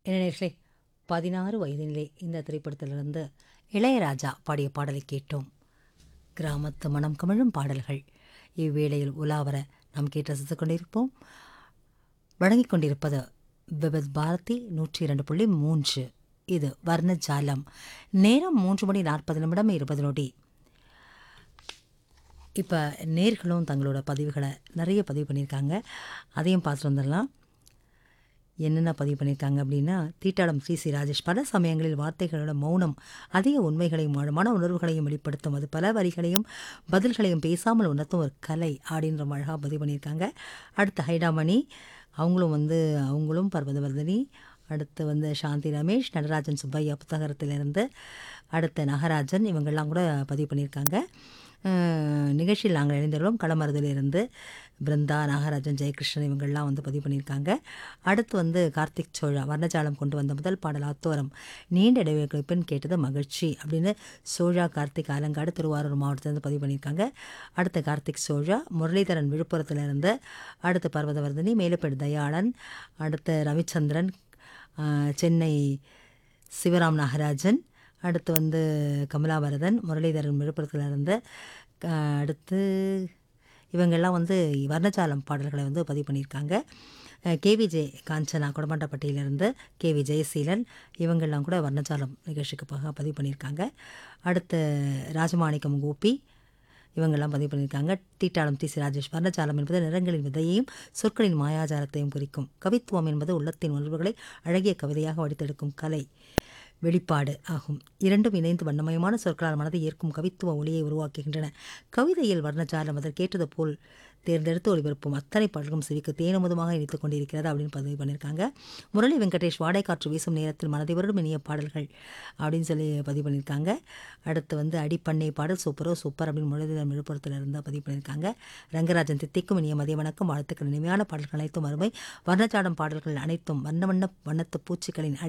என்ன நேர்களே பதினாறு வயதினிலே இந்த திரைப்படத்திலிருந்து இளையராஜா பாடிய பாடலை கேட்டோம் கிராமத்து மனம் கமிழும் பாடல்கள் இவ்வேளையில் உலாவர நாம் கேட்டு ரசித்துக் கொண்டிருப்போம் வழங்கிக் கொண்டிருப்பது விபத் பாரதி நூற்றி இரண்டு புள்ளி மூன்று இது வர்ணஜாலம் நேரம் மூன்று மணி நாற்பது நிமிடம் இருபது நொடி இப்போ நேர்களும் தங்களோட பதிவுகளை நிறைய பதிவு பண்ணியிருக்காங்க அதையும் பார்த்துட்டு வந்துடலாம் என்னென்ன பதிவு பண்ணியிருக்காங்க அப்படின்னா தீட்டாளம் ஸ்ரீ சி ராஜேஷ் பல சமயங்களில் வார்த்தைகளோட மௌனம் அதிக உண்மைகளையும் ஆழமான உணர்வுகளையும் வெளிப்படுத்தும் அது பல வரிகளையும் பதில்களையும் பேசாமல் உணர்த்தும் ஒரு கலை அப்படின்ற அழகாக பதிவு பண்ணியிருக்காங்க அடுத்து ஹைடாமணி அவங்களும் வந்து அவங்களும் பர்வதவர்தினி அடுத்து வந்து சாந்தி ரமேஷ் நடராஜன் சுப்பையா புத்தகத்திலிருந்து அடுத்து நகராஜன் இவங்கெல்லாம் கூட பதிவு பண்ணியிருக்காங்க அஹ், நிகழ்ச்சியில் நாங்கள் இணைந்துள்ளோம் களமருதிலிருந்து பிருந்தா நாகராஜன் ஜெயகிருஷ்ணன் இவங்கெல்லாம் வந்து பதிவு பண்ணியிருக்காங்க அடுத்து வந்து கார்த்திக் சோழா வர்ணஜாலம் கொண்டு வந்த முதல் பாடல் ஆத்தோரம் நீண்ட இடைவெளிக்கு பின் கேட்டது மகிழ்ச்சி அப்படின்னு சோழா கார்த்திக் அலங்காடு திருவாரூர் மாவட்டத்திலிருந்து பதிவு பண்ணியிருக்காங்க அடுத்து கார்த்திக் சோழா முரளிதரன் விழுப்புரத்திலிருந்து அடுத்து பர்வதவர்தினி மேலுப்பேடு தயாளன் அடுத்து ரவிச்சந்திரன் ஆஹ், சென்னை சிவராம் நாகராஜன் அடுத்து வந்து கமலாபரதன் முரளிதரன் விழுப்புரத்திலிருந்து ஆஹ், அடுத்து இவங்கெல்லாம் வந்து வர்ணஜாலம் பாடல்களை வந்து பதிவு பண்ணியிருக்காங்க கேவி ஜெய் காஞ்சனா குடமாட்டப்பட்டியிலிருந்து கேவி ஜெயசீலன் இவங்கெல்லாம் கூட வர்ணஜாலம் நிகழ்ச்சிக்கு பக பதிவு பண்ணியிருக்காங்க அடுத்து ராஜமாணிக்கம் கோபி இவங்கெல்லாம் பதிவு பண்ணியிருக்காங்க தீட்டாளம் டி சி ராஜேஷ் வர்ணஜாலம் என்பது நிறங்களின் விதையையும் சொற்களின் மாயாஜாலத்தையும் குறிக்கும் கவித்துவம் என்பது உள்ளத்தின் உணர்வுகளை அழகிய கவிதையாக வடித்தெடுக்கும் கலை வெளிப்பாடு ஆகும் இரண்டும் இணைந்து வண்ணமயமான சொற்களால் மனதை ஏற்கும் கவித்துவ ஒளியை உருவாக்குகின்றன கவிதையில் வர்ணஜாலம் அதற்கேற்றது போல் தேர்ந்தெடுத்து ஒளிபரப்பும் அத்தனை பாடல்களும் செவிக்கு தேனமுதமாக இணைத்துக் கொண்டிருக்கிறது அப்படின்னு பதிவு பண்ணியிருக்காங்க முரளி வெங்கடேஷ் வாடைக்காற்று வீசும் நேரத்தில் மனதை வருடும் இனிய பாடல்கள் அப்படின்னு சொல்லி பதிவு பண்ணியிருக்காங்க அடுத்து வந்து அடிப்பண்ணை பாடல் சூப்பரோ சூப்பர் அப்படின்னு முரளிதரன் விழுப்புரத்தில் இருந்தால் பதிவு பண்ணியிருக்காங்க ரங்கராஜன் தித்திக்கும் இனிய மதிய வணக்கம் வாழ்த்துக்கள் இனிமையான பாடல்கள் அனைத்தும் அருமை வர்ணச்சாடம் பாடல்கள் அனைத்தும் வண்ண வண்ண வண்ணத்து பூச்சிகளின்